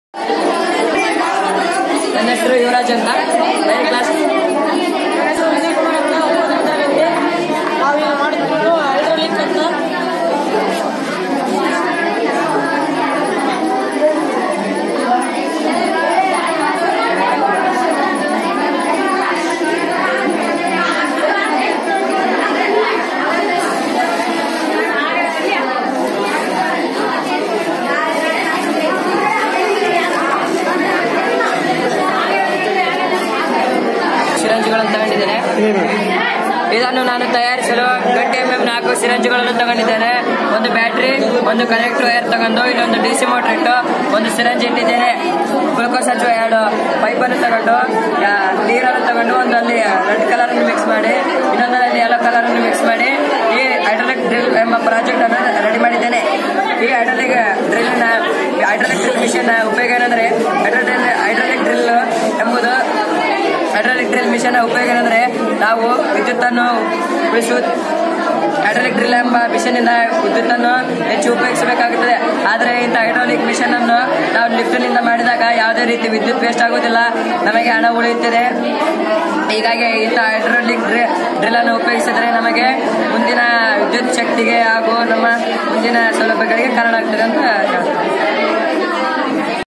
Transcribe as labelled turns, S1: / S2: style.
S1: ನನ್ನ ಹೆಸರು ಯುವರಾಜ್ ಅಂತ ಬೇರೆ ಕ್ಲಾಸ್
S2: ನಾವೀಗ ಮಾಡುತ್ತಿರೋದು ಹೈಡ್ರೋಲಿಕ್ ಅಂತ
S1: ಸಿರಂಜಿಗಳನ್ನು ತಗೊಂಡಿದ್ದೇನೆ ಇದನ್ನು ನಾನು ತಯಾರಿಸಲು ಗಟ್ಟಿ ಎಂ ಎಂ ನಾಲ್ಕು ಸಿರಂಜಿಗಳನ್ನು ತಗೊಂಡಿದ್ದೇನೆ ಒಂದು ಬ್ಯಾಟ್ರಿ ಒಂದು ಕನೆಕ್ಟರ್ ವೈರ್ ತಗೊಂಡು ಇನ್ನೊಂದು ಡಿ ಸಿ ಮೋಟರ್ ಇಟ್ಟು ಒಂದು ಸಿರಂಜಿ ಇಟ್ಟಿದ್ದೇನೆ ಗ್ಲೂಕೋಸ್ ಹಚ್ಚುವ ಎರಡು ಪೈಪನ್ನು ತಗೊಂಡು ಆ, ನೀರನ್ನು ತಗೊಂಡು ಒಂದಲ್ಲಿ ರೆಡ್ ಕಲರ್ ಅನ್ನು ಮಿಕ್ಸ್ ಮಾಡಿ ಇನ್ನೊಂದರಲ್ಲಿ ಯೆಲ್ಲೋ ಕಲರ್ ಅನ್ನು ಮಿಕ್ಸ್ ಮಾಡಿ ಈ ಹೈಡ್ರಾಲಿಕ್ ಡ್ರಿಲ್ ಎಂಬ ಪ್ರಾಜೆಕ್ಟ್ ಅನ್ನು ರೆಡಿ ಮಾಡಿದ್ದೇನೆ ಈ hydraulic drill hydraulic drill machine ಉಪಯೋಗ ಏನಂದ್ರೆ ಹೈಡ್ರಾಲಿಕ್ ಹೈಡ್ರಾಲಿಕ್ ಡ್ರಿಲ್ ಎಂಬುದು ಹೈಡ್ರಾಲಿಕ್ ಡ್ರಿಲ್ ಮಿಷನ್ ಉಪಯೋಗ ಏನಂದ್ರೆ ನಾವು ವಿದ್ಯುತ್ತನ್ನು ಉಳಿಸುವ ಹೈಡ್ರಾಲಿಕ್ ಡ್ರಿಲ್ ಎಂಬ ಮಿಷನ್ ಇಂದ ವಿದ್ಯುತ್ತನ್ನು ಹೆಚ್ಚು ಉಪಯೋಗಿಸಬೇಕಾಗುತ್ತದೆ ಆದರೆ ಇಂಥ ಹೈಡ್ರಾಲಿಕ್ ಮಿಷನ್ ಅನ್ನು ನಾವು ಲಿಫ್ಟ್ನಿಂದ ಮಾಡಿದಾಗ ಯಾವುದೇ ರೀತಿ ವಿದ್ಯುತ್ ವೇಸ್ಟ್ ಆಗುವುದಿಲ್ಲ ನಮಗೆ ಹಣ ಉಳಿಯುತ್ತದೆ ಹೀಗಾಗಿ ಇಂಥ ಹೈಡ್ರಾಲಿಕ್ ಡ್ರಿಲ್ ಅನ್ನು ಉಪಯೋಗಿಸಿದರೆ ನಮಗೆ ಮುಂದಿನ ವಿದ್ಯುತ್ ಶಕ್ತಿಗೆ ಹಾಗೂ ನಮ್ಮ ಮುಂದಿನ ಸೌಲಭ್ಯಗಳಿಗೆ ಕಾರಣ ಆಗ್ತದೆ ಅಂತ ಹೇಳ್ತೀನಿ